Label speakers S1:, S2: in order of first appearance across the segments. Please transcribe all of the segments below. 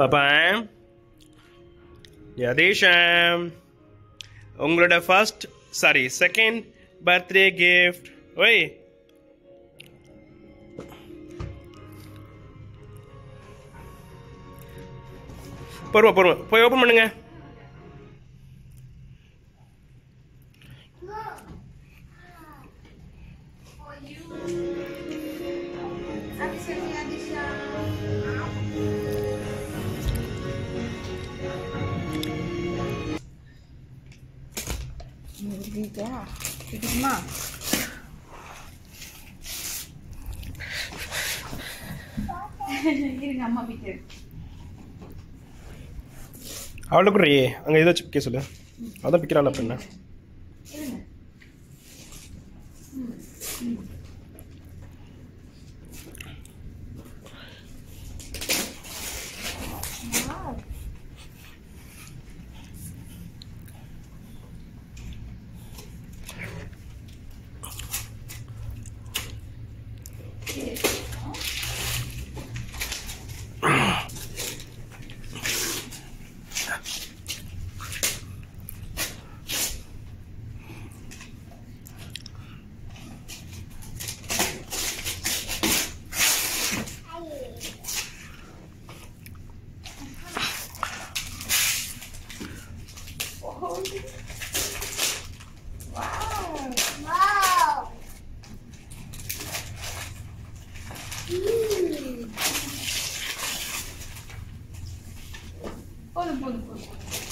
S1: பாப்பா யதீஷம் உங்களோட first sorry second birthday gift ஓய் பொறுமை பொறுமை போய் ஓப்பன் பண்ணுங்க
S2: பிடிக்குமா இருங்க அம்மா பிடிக்கிறது
S1: அவளை கூட அங்கே இதை வச்சு பிக்க சொல்லு அதான் பிக்கிறாள் அப்படின்னா
S2: இருங்க போதும் போதும் போதும்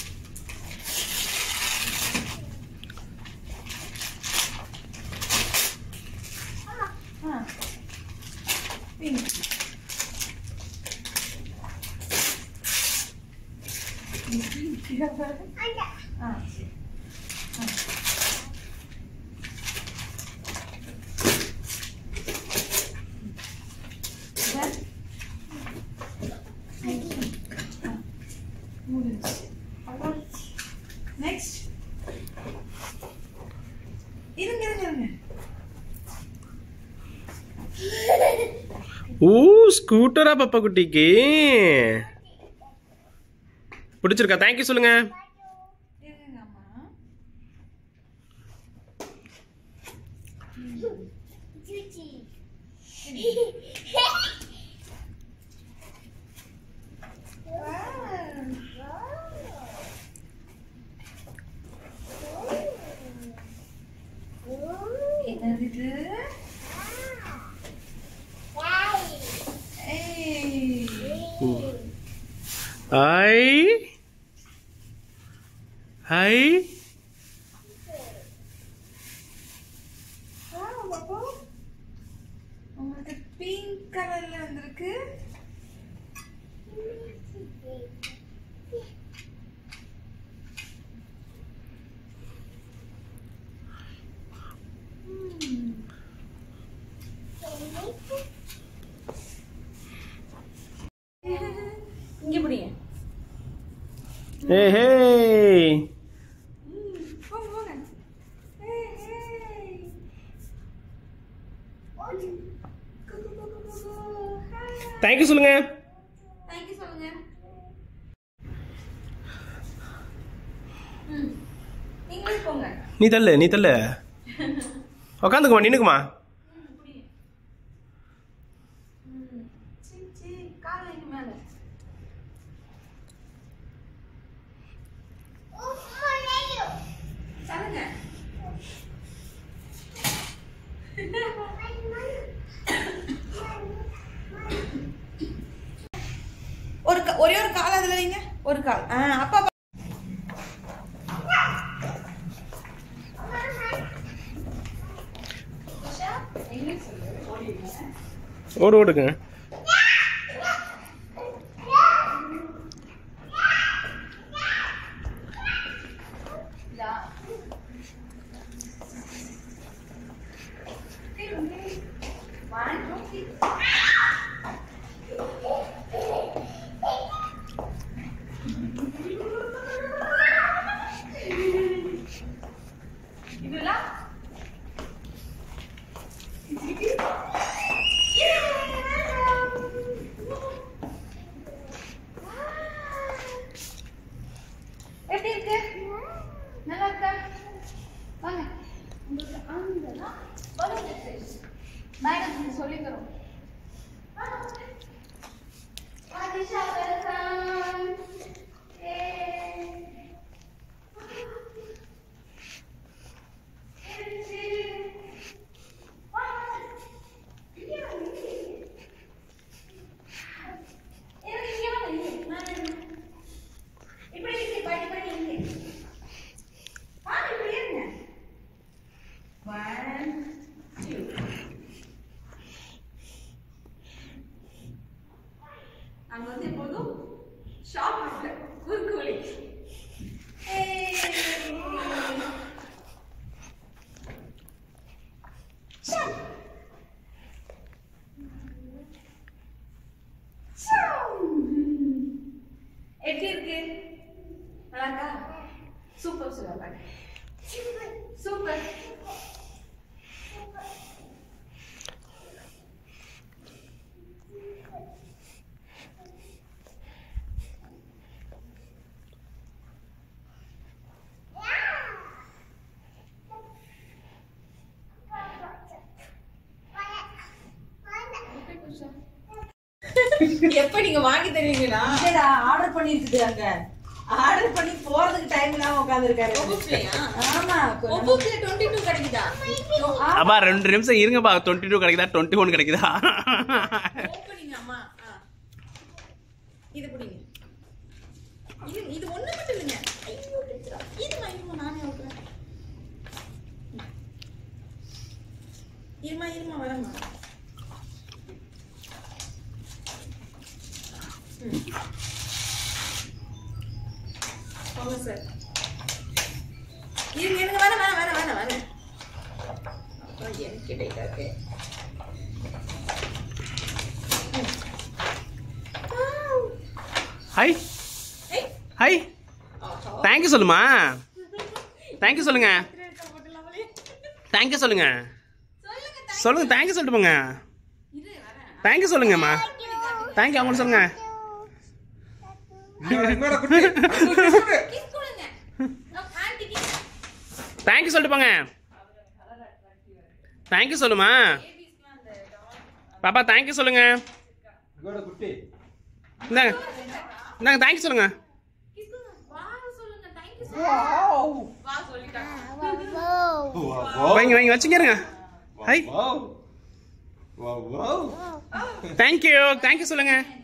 S2: ஆ பிங்க் ஆ சரி நெக்ஸ்ட் இருங்க இருங்க இருங்க
S1: ஓ ஸ்கூட்டரா பாப்பா குட்டிக்கு பிடிச்சிருக்கா தேங்க்யூ சொல்லுங்க
S2: இருங்க அம்மா என்னது இது ஏய்
S1: ஐ ஐ
S2: உங்களுக்கு பிங்க் கலர்ல வந்திருக்கு இங்க பிடிங்க
S1: ஏ ஹே
S2: போங்க போங்க ஏய், ஏய். கு, கு, கு, கு, கு, கு. Hi.
S1: தேங்க்யூ சொல்லுங்க
S2: Thank you சொல்லுங்க ம். நீங்களே போங்க
S1: நீ தள்ளு நீ தள்ளு உக்காந்துக்குமா நின்னுக்குமா
S2: ம், புடிங்க. ம். சீ, சீ, கால் வைங்க மேல. தள்ளுங்க. ஒரு கா- ஒரே ஒரு கால் அதுல வைங்க ஒரு கால் ஆ அப்பா பா-
S1: ஓடு ஓடுங்க
S2: இதெல்லாம் வந்து எப்போதும் ஷாப் குறுக்கு வழி ஏய். ஷாம். ஷாம். எப்படி இருக்கு நல்லா இருக்கா சூப்பர் சொல்லுவாங்க சூப்பர் எப்ப நீங்க வாங்கி தருவீங்களா
S3: இல்லடா ஆர்டர் பண்ணிருக்குது அங்க ஆர்டர் பண்ணி போறதுக்கு டைம் இல்லாம உட்காந்துருக்காரு
S2: ஒவ்வொருலையா
S3: ஆமா
S2: ஒவ்வொருல டுவெண்ட்டி டூ கிடைக்குதா
S4: அப்பா ரெண்டு நிமிஷம் இருங்கப்பா டுவெண்ட்டி டூ கிடைக்குதா டுவெண்ட்டி ஒன் கிடைக்குதா
S2: ஓப்பனிங் அம்மா ஆ. இது பிடிங்க இது இது ஒண்ணு மட்டும் இல்லைங்க ஐயோ டீச்சரா. இருமா இருமா நானே ஓட்டுறேன் இருமா இருமா வரமா போங்க சார் இருங்க இருங்க வர வர வர வர வர அப்புறம் எனக்கு டைட்டா இருக்கு
S4: ஹாய்
S2: ஏய்
S4: ஹாய் தேங்க்யூ சொல்லுமா தேங்க்யூ சொல்லுங்க தேங்க்யூ சொல்லுங்க
S2: சொல்லுங்க
S4: சொல்லுங்க தேங்க்யூ சொல்லிட்டு போங்க
S2: இரு வரேன்
S4: தேங்க்யூ சொல்லுங்கம்மா தேங்க்யூ அவங்களுக்கு சொல்லுங்க
S2: கிஸ் கொடுங்க ஆண்டி கிஸ்
S4: தேங்க்யூ சொல்லிட்டு போங்க தேங்க்யூ சொல்லுமா
S2: பேபிஸ்லாம் அந்த டால்
S4: பாப்பா தேங்க்யூ சொல்லுங்க இந்தாங்க இந்தாங்க தேங்க்யூ சொல்லுங்க
S2: கிஸ் கொடுங்க வா சொல்லுங்க தேங்க் யூ சொல்லுங்க வா சொல்லிட்டாங்க
S4: வைங்க வைங்க வச்சுக்கிறங்க ஹாய் தேங்க்யூ தேங்க்யூ சொல்லுங்க